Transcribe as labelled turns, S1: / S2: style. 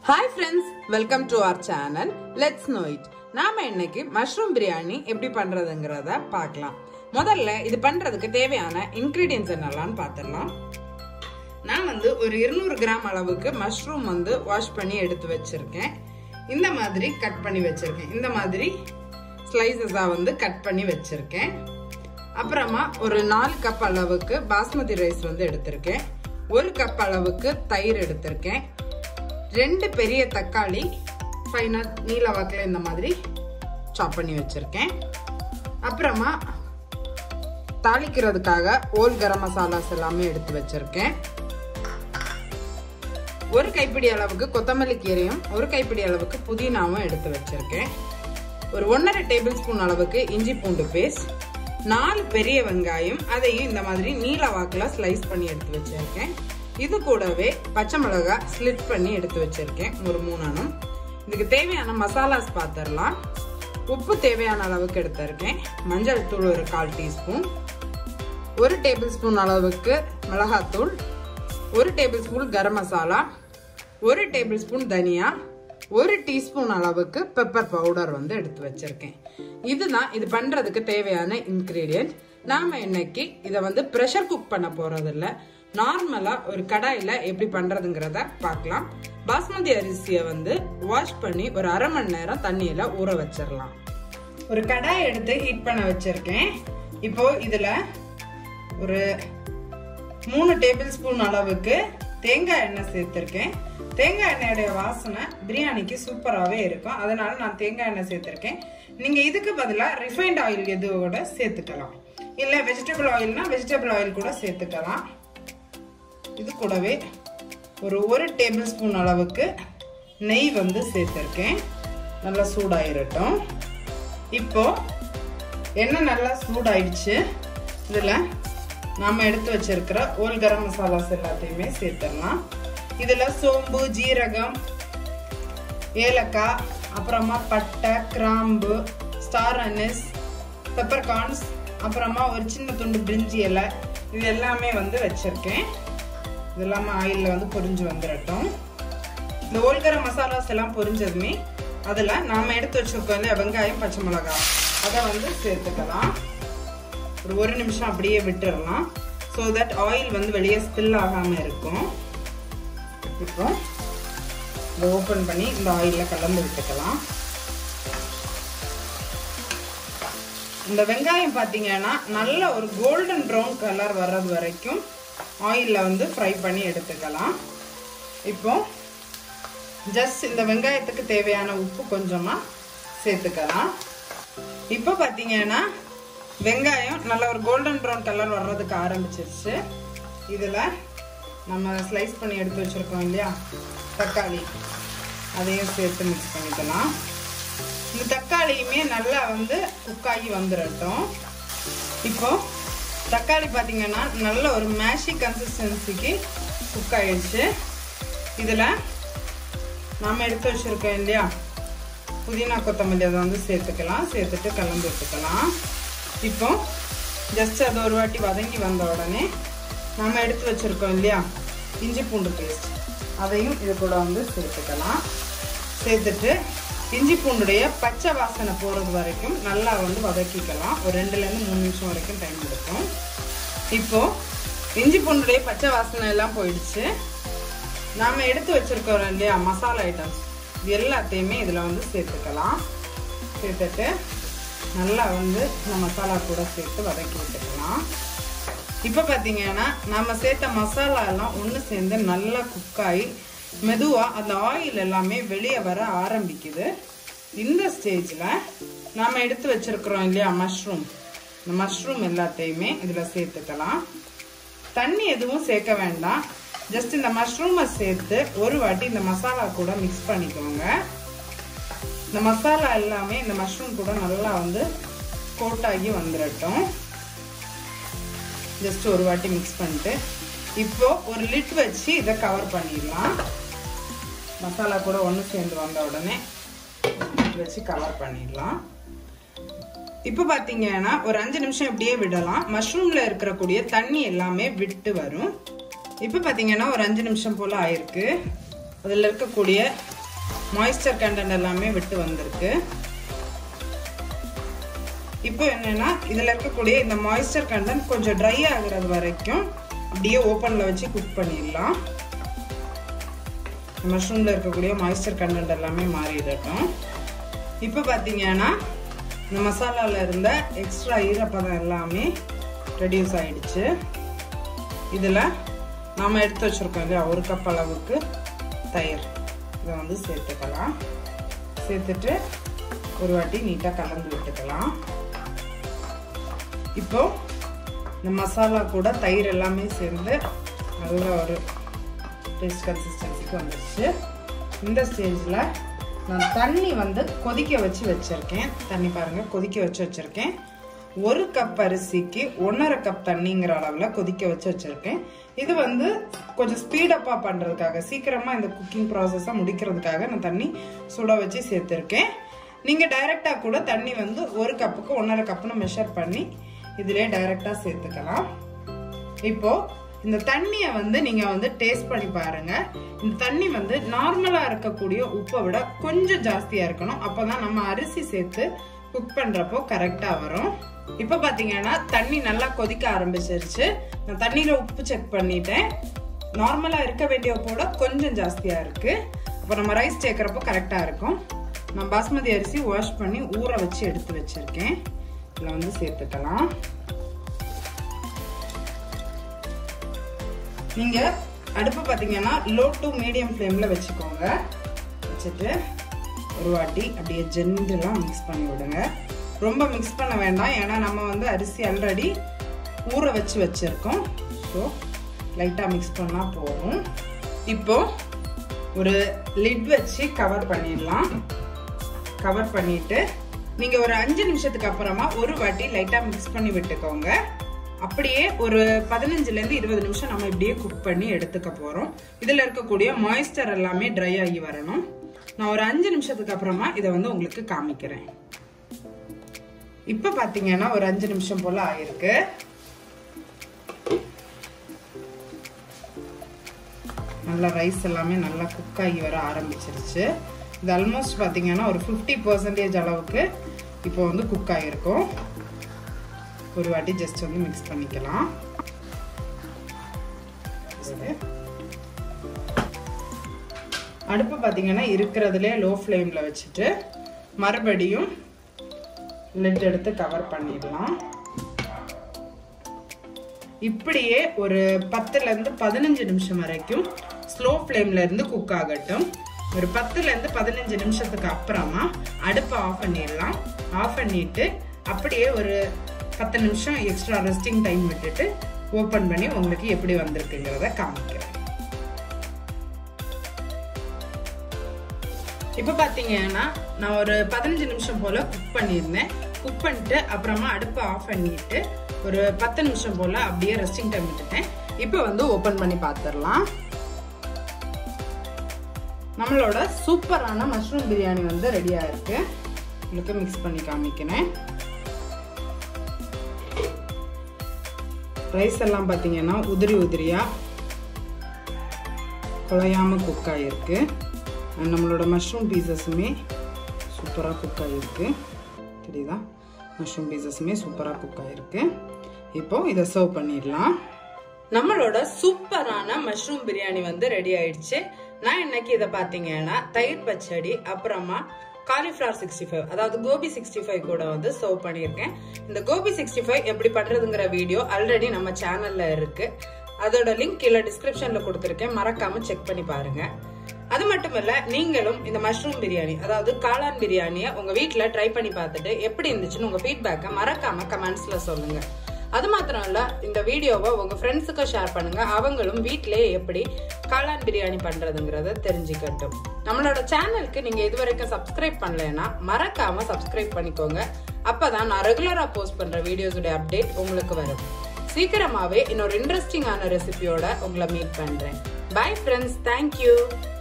S1: hi friends welcome to our channel let's know it நாம இன்னைக்கு mushroom biryani எப்படி பண்றதுங்கிறத பார்க்கலாம் முதல்ல இது பண்றதுக்கு தேவையான இன்கிரீடியன்ஸ் என்னெல்லாம் பார்த்துடலாம் நான் வந்து ஒரு இருநூறு கிராம் அளவுக்கு மஷ்ரூம் வந்து வாஷ் பண்ணி எடுத்து வச்சிருக்கேன் இந்த மாதிரி கட் பண்ணி வச்சிருக்கேன் இந்த மாதிரி ஸ்லைசஸாக வந்து கட் பண்ணி வச்சிருக்கேன் அப்புறமா ஒரு நாலு கப் அளவுக்கு பாஸ்மதி ரைஸ் வந்து எடுத்திருக்கேன் ஒரு கப் அளவுக்கு தயிர் எடுத்திருக்கேன் ரெண்டு பெரிய தக்காளி ஃபைனாக நீல வாக்கில் இந்த மாதிரி சாப் பண்ணி வச்சிருக்கேன் அப்புறமா தாளிக்கிறதுக்காக ஓல் கரம் மசாலாஸ் எல்லாமே எடுத்து வச்சிருக்கேன் ஒரு கைப்பிடி அளவுக்கு கொத்தமல்லி கீரையும் ஒரு கைப்பிடி அளவுக்கு புதினாவும் எடுத்து வச்சிருக்கேன் ஒரு ஒன்றரை டேபிள் ஸ்பூன் அளவுக்கு இஞ்சி பூண்டு பேஸ்ட் நாலு பெரிய வெங்காயம் அதையும் இந்த மாதிரி நீல வாக்கில் ஸ்லைஸ் பண்ணி எடுத்து வச்சிருக்கேன் இது கூடவே பச்சை மிளகாய் ஸ்லிட் பண்ணி எடுத்து வச்சிருக்கேன் ஒரு மூணனும் இதுக்கு தேவையான மசாலாஸ் பார்த்துடலாம் உப்பு தேவையான அளவுக்கு எடுத்திருக்கேன் மஞ்சள் தூள் ஒரு கால் டீஸ்பூன் ஒரு டேபிள் ஸ்பூன் அளவுக்கு மிளகாத்தூள் ஒரு டேபிள் ஸ்பூன் கரம் மசாலா ஒரு டேபிள் ஸ்பூன் தனியா ஒரு டீஸ்பூன் அளவுக்கு பெப்பர் பவுடர் வந்து எடுத்து வச்சிருக்கேன் இதுதான் இது பண்றதுக்கு தேவையான இன்கிரீடியன்ட் நாம இன்னைக்கு இதை வந்து ப்ரெஷர் குக் பண்ண போறது இல்ல நார்மலா ஒரு கடாயில எப்படி பண்றதுங்கிறத பார்க்கலாம் பாஸ்மதி அரிசியை வந்து வாஷ் பண்ணி ஒரு அரை மணி நேரம் தண்ணியில ஊற வச்சிடலாம் ஒரு கடாய் எடுத்து ஹீட் பண்ண வச்சிருக்கேன் இப்போ இதுல ஒரு மூணு டேபிள் ஸ்பூன் அளவுக்கு தேங்காய் எண்ணெய் சேர்த்திருக்கேன் தேங்காய் எண்ணெயோடைய வாசனை பிரியாணிக்கு சூப்பராகவே இருக்கும் அதனால நான் தேங்காய் எண்ணெய் சேர்த்திருக்கேன் நீங்க இதுக்கு பதிலாக ரிஃபைண்ட் ஆயில் எது கூட சேர்த்துக்கலாம் இல்லை வெஜிடபிள் ஆயில்னா வெஜிடபிள் ஆயில் கூட சேர்த்துக்கலாம் இது கூடவே ஒரு ஒரு டேபிள் ஸ்பூன் அளவுக்கு நெய் வந்து சேர்த்துருக்கேன் நல்லா சூடாயிரட்டும் இப்போ எண்ணெய் நல்லா சூடாயிடுச்சு இதில் நாம் எடுத்து வச்சிருக்கிற ஓல் கரம் மசாலாஸ் எல்லாத்தையுமே சேர்த்துடலாம் இதில் சோம்பு ஜீரகம் ஏலக்காய் அப்புறமா பட்டை கிராம்பு ஸ்டார் அனிஸ் பெப்பர் கார்ன்ஸ் அப்புறமா ஒரு சின்ன துண்டு பிரிஞ்சி இலை இது எல்லாமே வந்து வச்சுருக்கேன் இது எல்லாமே ஆயிலில் வந்து பொரிஞ்சு வந்துடட்டும் இந்த ஓல்கர மசாலாஸ் எல்லாம் பொரிஞ்சதுமே அதில் நாம் எடுத்து வச்சுருக்கோம் இல்லையா வெங்காயம் பச்சை மிளகாய் அதை வந்து சேர்த்துக்கலாம் ஒரு ஒரு நிமிஷம் அப்படியே விட்டுடலாம் ஸோ தட் ஆயில் வந்து வெளியே ஸ்பில் ஆகாமல் இருக்கும் இப்போ இதை ஓப்பன் பண்ணி இந்த ஆயிலில் கலந்து விட்டுக்கலாம் இந்த வெங்காயம் பார்த்தீங்கன்னா நல்ல ஒரு கோல்டன் ப்ரௌன் கலர் வர்றது வரைக்கும் ஆயிலில் வந்து ஃப்ரை பண்ணி எடுத்துக்கலாம் இப்போ ஜஸ்ட் இந்த வெங்காயத்துக்கு தேவையான உப்பு கொஞ்சமாக சேர்த்துக்கலாம் இப்போ பார்த்தீங்கன்னா வெங்காயம் நல்ல ஒரு கோல்டன் ப்ரௌன் கலர் வர்றதுக்கு ஆரம்பிச்சிருச்சு இதில் நம்ம ஸ்லைஸ் பண்ணி எடுத்து வச்சுருக்கோம் இல்லையா தக்காளி அதையும் சேர்த்து மிக்ஸ் பண்ணிக்கலாம் இந்த தக்காளியுமே நல்லா வந்து குக்காகி வந்துடட்டும் இப்போ தக்காளி பார்த்தீங்கன்னா நல்ல ஒரு மேஷி கன்சிஸ்டன்சிக்கு குக் ஆயிடுச்சு இதில் நாம் எடுத்து வச்சுருக்கோம் இல்லையா புதினா கொத்தமல்லி அதை வந்து சேர்த்துக்கலாம் சேர்த்துட்டு கலந்து விட்டுக்கலாம் இப்போ ஜஸ்ட் அது ஒரு வாட்டி வதங்கி வந்த உடனே நம்ம எடுத்து வச்சுருக்கோம் இல்லையா இஞ்சி பூண்டு பேஸ்ட் அதையும் இது கூட வந்து சேர்த்துக்கலாம் சேர்த்துட்டு இஞ்சி பூண்டுடைய பச்சை வாசனை போகிறது வரைக்கும் நல்லா வந்து வதக்கிக்கலாம் ஒரு ரெண்டுலேருந்து மூணு நிமிஷம் வரைக்கும் டைம் எடுக்கும் இப்போது இஞ்சி பூண்டுடைய பச்சை வாசனை எல்லாம் போயிடுச்சு நாம் எடுத்து வச்சுருக்கோம் இல்லையா மசாலா ஐட்டம்ஸ் இது எல்லாத்தையுமே இதில் வந்து சேர்த்துக்கலாம் சேர்த்துட்டு நல்லா வந்து இந்த மசாலா கூட சேர்த்து வதக்கி விட்டுக்கலாம் இப்போ பார்த்தீங்கன்னா நம்ம சேர்த்த மசாலா எல்லாம் ஒன்று சேர்ந்து நல்லா குக்காகி மெதுவாக அந்த ஆயில் எல்லாமே வெளியே வர ஆரம்பிக்குது இந்த ஸ்டேஜில் நாம் எடுத்து வச்சுருக்குறோம் இல்லையா மஷ்ரூம் இந்த மஷ்ரூம் எல்லாத்தையுமே இதில் சேர்த்துக்கலாம் தண்ணி எதுவும் சேர்க்க வேண்டாம் ஜஸ்ட் இந்த மஷ்ரூமை சேர்த்து ஒரு வாட்டி இந்த மசாலா கூட மிக்ஸ் பண்ணிக்கோங்க இந்த மசாலா எல்லாமே இந்த மஷ்ரூம் கூட நல்லா வந்து கோட்டாகி வந்துடட்டும் ஜஸ்ட் ஒரு வாட்டி மிக்ஸ் பண்ணிட்டு இப்போ ஒரு லிட் வச்சு இதை கவர் பண்ணிடலாம் மசாலா கூட ஒன்று சேர்ந்து வந்த உடனே லிட் வச்சு கவர் பண்ணிடலாம் இப்போ பார்த்தீங்கன்னா ஒரு அஞ்சு நிமிஷம் இப்படியே விடலாம் மஷ்ரூமில் இருக்கக்கூடிய தண்ணி எல்லாமே விட்டு வரும் இப்போ பார்த்தீங்கன்னா ஒரு அஞ்சு நிமிஷம் போல் ஆயிருக்கு அதில் இருக்கக்கூடிய மாய்ஸ்சர் கண்டென்ட் எல்லாமே விட்டு வந்திருக்கு இப்போ என்னன்னா இதுல இருக்கக்கூடிய இந்த மாய்ஸ்சர் கண்டென்ட் கொஞ்சம் ட்ரை ஆகுறது வரைக்கும் அப்படியே ஓப்பன்ல வச்சு குக் பண்ணிடலாம் மஷ்ரூம்ல இருக்கக்கூடிய மாய்ஸ்சர் கண்டென்ட் எல்லாமே மாறிடட்டும் இப்போ பார்த்தீங்கன்னா இந்த மசாலாவில் இருந்த எக்ஸ்ட்ரா ஈரப்பதம் எல்லாமே ரெடியூஸ் ஆயிடுச்சு இதில் நாம் எடுத்து வச்சுருக்கோம் இல்லையா ஒரு கப் அளவுக்கு தயிர் இதை வந்து சேர்த்துக்கலாம் சேர்த்துட்டு ஒரு வாட்டி நீட்டாக கலந்து விட்டுக்கலாம் இப்போ இந்த மசாலா கூட தயிர் எல்லாமே சேர்ந்து நல்ல ஒரு டேஸ்ட் கன்சிஸ்டன்சிக்கு வந்துடுச்சு இந்த ஸ்டேஜில் நான் தண்ணி வந்து கொதிக்க வச்சு வச்சுருக்கேன் தண்ணி பாருங்கள் கொதிக்க வச்சு வச்சுருக்கேன் ஒரு கப் அரிசிக்கு ஒன்றரை கப் தண்ணிங்கிற அளவில் கொதிக்க வச்சு வச்சுருக்கேன் இது வந்து கொஞ்சம் ஸ்பீடப்பாக பண்ணுறதுக்காக சீக்கிரமாக இந்த குக்கிங் ப்ராசஸை முடிக்கிறதுக்காக நான் தண்ணி சுட வச்சு சேர்த்துருக்கேன் நீங்கள் டைரெக்டாக கூட தண்ணி வந்து ஒரு கப்புக்கு ஒன்றரை கப்புன்னு மெஷர் பண்ணி இதிலே டைரெக்டாக சேர்த்துக்கலாம் இப்போது இந்த தண்ணியை வந்து நீங்கள் வந்து டேஸ்ட் பண்ணி பாருங்க இந்த தண்ணி வந்து நார்மலாக இருக்கக்கூடிய உப்பை விட கொஞ்சம் ஜாஸ்தியாக இருக்கணும் அப்போ தான் நம்ம அரிசி சேர்த்து குக் பண்ணுறப்போ கரெக்டாக வரும் இப்போ பார்த்தீங்கன்னா தண்ணி நல்லா கொதிக்க ஆரம்பிச்சிருச்சு நான் தண்ணியில் உப்பு செக் பண்ணிட்டேன் நார்மலாக இருக்க வேண்டிய உப்போட கொஞ்சம் ஜாஸ்தியாக இருக்குது அப்போ நம்ம ரைஸ் சேர்க்குறப்போ கரெக்டாக இருக்கும் நான் பாஸ்மதி அரிசி வாஷ் பண்ணி ஊற வச்சு எடுத்து வச்சுருக்கேன் இதில் வந்து சேர்த்துக்கலாம் நீங்கள் அடுப்பு பார்த்தீங்கன்னா லோ டு மீடியம் ஃப்ளேமில் வச்சுக்கோங்க வச்சுட்டு ஒரு வாட்டி அப்படியே ஜென்டலாக மிக்ஸ் பண்ணி விடுங்க ரொம்ப மிக்ஸ் பண்ண வேண்டாம் ஏன்னா நம்ம வந்து அரிசி ஆல்ரெடி ஊற வச்சு வச்சுருக்கோம் ஸோ லைட்டாக மிக்ஸ் பண்ணால் போதும் இப்போ ஒரு லிட் வச்சு கவர் பண்ணிடலாம் கவர் பண்ணிட்டு நீங்கள் ஒரு அஞ்சு நிமிஷத்துக்கு அப்புறமா ஒரு வாட்டி லைட்டாக மிக்ஸ் பண்ணி விட்டுக்கோங்க அப்படியே ஒரு பதினஞ்சுலேருந்து இருபது நிமிஷம் நம்ம இப்படியே குக் பண்ணி எடுத்துக்க போகிறோம் இதில் இருக்கக்கூடிய மாய்ஸ்டர் எல்லாமே ட்ரை ஆகி வரணும் நான் ஒரு அஞ்சு நிமிஷத்துக்கு அப்புறமா இதை வந்து உங்களுக்கு காமிக்கிறேன் இப்போ பார்த்தீங்கன்னா ஒரு அஞ்சு நிமிஷம் போல் ஆயிருக்கு நல்லா ரைஸ் எல்லாமே நல்லா குக் ஆகி வர ஆரம்பிச்சிருச்சு இது ஆல்மோஸ்ட் பார்த்தீங்கன்னா ஒரு ஃபிஃப்டி பர்சன்டேஜ் அளவுக்கு இப்போ வந்து குக் ஆகிருக்கும் ஒரு வாட்டி ஜஸ்ட் வந்து மிக்ஸ் பண்ணிக்கலாம் அடுப்பு பார்த்தீங்கன்னா இருக்கிறதுலே லோ ஃப்ளேமில் வச்சுட்டு மறுபடியும் லிட் எடுத்து கவர் பண்ணிடலாம் இப்படியே ஒரு பத்துலேருந்து பதினஞ்சு நிமிஷம் வரைக்கும் ஸ்லோ ஃப்ளேம்ல இருந்து குக் ஆகட்டும் ஒரு பத்துலேருந்து பதினஞ்சு நிமிஷத்துக்கு அப்புறமா அடுப்பை ஆஃப் பண்ணிடலாம் ஆஃப் பண்ணிட்டு அப்படியே ஒரு பத்து நிமிஷம் எக்ஸ்ட்ரா ரெஸ்டிங் டைம் விட்டுட்டு ஓப்பன் பண்ணி உங்களுக்கு எப்படி வந்திருக்குங்கிறத காமிக்கிறேன் இப்போ பார்த்தீங்கன்னா நான் ஒரு பதினஞ்சு நிமிஷம் போல் குக் பண்ணியிருந்தேன் குக் பண்ணிட்டு அப்புறமா அடுப்பை ஆஃப் பண்ணிட்டு ஒரு பத்து நிமிஷம் போல் அப்படியே ரெஸ்டிங் டைம் விட்டுட்டேன் இப்போ வந்து ஓப்பன் பண்ணி பார்த்துடலாம் நம்மளோட சூப்பரான மஷ்ரூம் பிரியாணி வந்து ரெடியாக இருக்கு உங்களுக்கு மிக்ஸ் பண்ணி காமிக்கிறேன் ரைஸ் எல்லாம் பார்த்தீங்கன்னா உதிரி உதிரியாக குழையாமல் குக் ஆகிருக்கு நம்மளோட மஷ்ரூம் பீசஸுமே சூப்பராக குக் ஆகிருக்கு தெரியுதா மஷ்ரூம் பீசஸுமே சூப்பராக குக் ஆகிருக்கு இப்போ இதை சர்வ் பண்ணிடலாம் நம்மளோட சூப்பரான மஷ்ரூம் பிரியாணி வந்து ரெடி ஆயிடுச்சு நான் இன்னைக்கு இதை பார்த்தீங்கன்னா தயிர் பச்சடி அப்புறமா காலிஃப்ளவர் சிக்ஸ்டி ஃபைவ் அதாவது கோபி சிக்ஸ்டி ஃபைவ் கூட வந்து சர்வ் பண்ணியிருக்கேன் இந்த கோபி சிக்ஸ்டி ஃபைவ் எப்படி பண்றதுங்கிற வீடியோ ஆல்ரெடி நம்ம சேனல்ல இருக்கு அதோட லிங்க் கீழே டிஸ்கிரிப்ஷன்ல கொடுத்துருக்கேன் மறக்காம செக் பண்ணி பாருங்க அது மட்டும் இல்ல நீங்களும் இந்த மஷ்ரூம் பிரியாணி அதாவது காளான் பிரியாணியை உங்க வீட்ல ட்ரை பண்ணி பார்த்துட்டு எப்படி இருந்துச்சுன்னு உங்க ஃபீட்பேக்கை மறக்காம கமெண்ட்ஸ்ல சொல்லுங்க அது மாத்திரம் இல்ல இந்த வீடியோவை உங்க ஃப்ரெண்ட்ஸுக்கும் ஷேர் பண்ணுங்க அவங்களும் வீட்டிலேயே எப்படி காளான் பிரியாணி பண்றதுங்கிறத தெரிஞ்சுக்கட்டும் நம்மளோட சேனலுக்கு நீங்க இது வரைக்கும் சப்ஸ்கிரைப் பண்ணலைன்னா மறக்காம சப்ஸ்கிரைப் பண்ணிக்கோங்க அப்பதான் நான் ரெகுலரா போஸ்ட் பண்ற வீடியோஸோட அப்டேட் உங்களுக்கு வரும் சீக்கிரமாவே இன்னொரு இன்ட்ரெஸ்டிங்கான ரெசிபியோட உங்களை மீட் பண்றேன் பை ஃப்ரெண்ட்ஸ் தேங்க்யூ